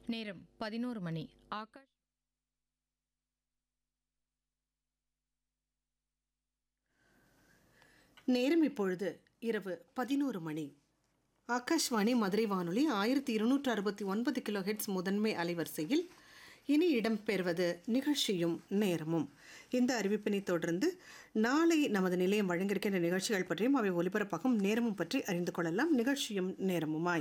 நேரம் பதினோரு மணி ஆகாஷ் நேரம் இப்பொழுது இரவு பதினோரு மணி ஆகாஷ்வாணி மதுரை வானொலி ஆயிரத்தி இருநூற்று அறுபத்தி ஒன்பது கிலோ ஹெட்ஸ் முதன்மை அலைவரிசையில் இனி இடம்பெறுவது நிகழ்ச்சியும் நேரமும் இந்த அறிவிப்பினை தொடர்ந்து நாளை நமது நிலையம் வழங்கியிருக்கின்ற நிகழ்ச்சிகள் பற்றியும் அவை ஒலிபரப்பாகும் நேரமும் பற்றி அறிந்து கொள்ளலாம் நிகழ்ச்சியும் நேரமுமாய்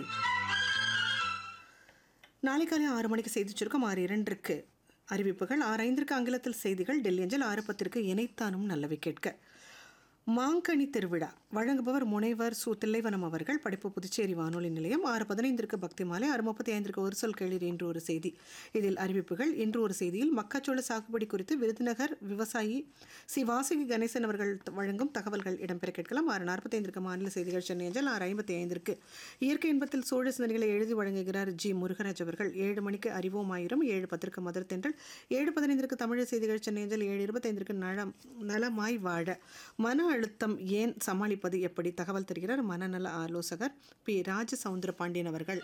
நாளை காலை ஆறு மணிக்கு செய்தி சுருக்கம் ஆறு இரண்டிற்கு அறிவிப்புகள் ஆறு ஐந்திற்கு ஆங்கிலத்தில் செய்திகள் டெல்லி அஞ்சல் ஆறு பத்திற்கு இணைத்தானும் நல்லவை கேட்க மாங்கனி திருவிழா வழங்குபவர் முனைவர் சு தில்லைவனம் அவர்கள் படிப்பு புதுச்சேரி வானொலி நிலையம் ஆறு பதினைந்திற்கு பக்தி மாலை ஆறு முப்பத்தி ஐந்திற்கு ஒரு சொல் கேளீர் இன்று ஒரு செய்தி இதில் அறிவிப்புகள் இன்று ஒரு செய்தியில் மக்காச்சோள சாகுபடி குறித்து விருதுநகர் விவசாயி சி வாசுகி கணேசன் அவர்கள் த- வழங்கும் தகவல்கள் இடம்பெற கேட்கலாம் ஆறு நாற்பத்தைந்திற்கு மாநில செய்திகள் சென்னை அஞ்சல் ஆறு ஐம்பத்தி ஐந்திற்கு இயற்கை இன்பத்தில் சோழ சிந்தனைகளை எழுதி வழங்குகிறார் ஜி முருகராஜ் அவர்கள் ஏழு மணிக்கு அறிவோம் ஆயிரம் ஏழு பத்திற்கு மதுர் தென்றல் ஏழு பதினைந்திற்கு தமிழ் செய்திகள் சென்னை அஞ்சல் ஏழு இருபத்தைந்திற்கு நலம் நலமாய் வாழ மன அழுத்தம் ஏன் சமாளிப்பது எப்படி தகவல் தருகிறார் மனநல ஆலோசகர் பி ராஜ சவுந்தர பாண்டியன் அவர்கள்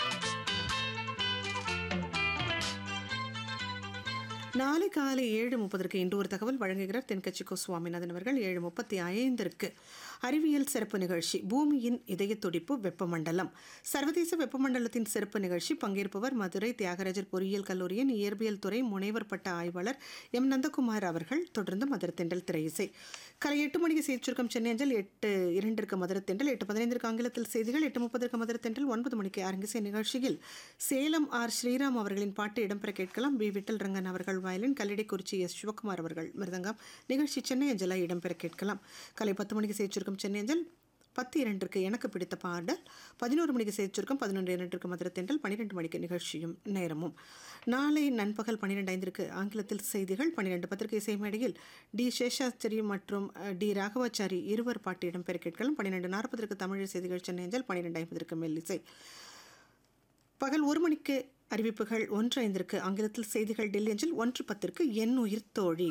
நாளை காலை ஏழு முப்பதற்கு இன்று ஒரு தகவல் வழங்குகிறார் தென்கட்சி கோ சுவாமிநாதன் அவர்கள் ஏழு முப்பத்தி ஐந்திற்கு அறிவியல் சிறப்பு நிகழ்ச்சி பூமியின் இதய துடிப்பு வெப்பமண்டலம் சர்வதேச வெப்பமண்டலத்தின் சிறப்பு நிகழ்ச்சி பங்கேற்பவர் மதுரை தியாகராஜர் பொறியியல் கல்லூரியின் இயற்பியல் துறை முனைவர் பட்ட ஆய்வாளர் எம் நந்தகுமார் அவர்கள் தொடர்ந்து மதுரை தெண்டல் திரையிசை காலை எட்டு மணிக்கு செய்தி சுருக்கம் சென்னை அஞ்சல் எட்டு இரண்டிற்கு மதுரை தெண்டல் எட்டு பதினைந்திற்கு ஆங்கிலத்தில் செய்திகள் எட்டு முப்பதற்கு மதுரை தெண்டல் ஒன்பது மணிக்கு அரங்கிசை நிகழ்ச்சியில் சேலம் ஆர் ஸ்ரீராம் அவர்களின் பாட்டு இடம்பெற கேட்கலாம் பி விட்டல் ரங்கன் அவர்கள் வயலின் கல்லிடைக்குறிச்சி எஸ் சிவகுமார் அவர்கள் மிருதங்கம் நிகழ்ச்சி சென்னை அஞ்சலா இடம்பெற கேட்கலாம் காலை பத்து மணிக்கு செய்தி சுருக்கம் சென்னை அஞ்சல் பத்து இரண்டிற்கு எனக்கு பிடித்த பாடல் பதினோரு மணிக்கு செய்தி சுருக்கம் பதினொன்று இரண்டிற்கு மதுரை தென்றல் பன்னிரெண்டு மணிக்கு நிகழ்ச்சியும் நேரமும் நாளை நண்பகல் பன்னிரெண்டு ஐந்திற்கு ஆங்கிலத்தில் செய்திகள் பன்னிரெண்டு பத்திரிகை இசை மேடையில் டி சேஷாஸ்திரி மற்றும் அஹ், டி ராகவாச்சாரி இருவர் பாட்டு இடம்பெற கேட்கலாம் பன்னிரெண்டு நாற்பதற்கு தமிழ் செய்திகள் சென்னை அஞ்சல் பன்னிரெண்டு ஐம்பதற்கு மெல்லிசை பகல் ஒரு மணிக்கு அறிவிப்புகள் ஒன்று ஐந்திற்கு ஆங்கிலத்தில் செய்திகள் டெல்லி அஞ்சல் ஒன்று பத்திற்கு என் உயிர் தோழி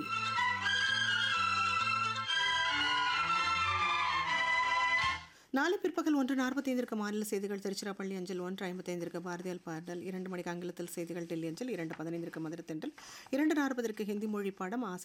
நாளை பிற்பகல் ஒன்று நாற்பத்தைந்திற்கு மாநில செய்திகள் திருச்சிராப்பள்ளி அஞ்சல் ஒன்று ஐம்பத்தைந்திற்கு பாரதியால் பாடல் இரண்டு மணிக்கு ஆங்கிலத்தில் செய்திகள் டெல்லி அஞ்சல் இரண்டு பதினைந்திற்கு மதுரை தென்றல் இரண்டு நாற்பதற்கு ஹிந்தி மொழி பாடம் ஆசிரியர்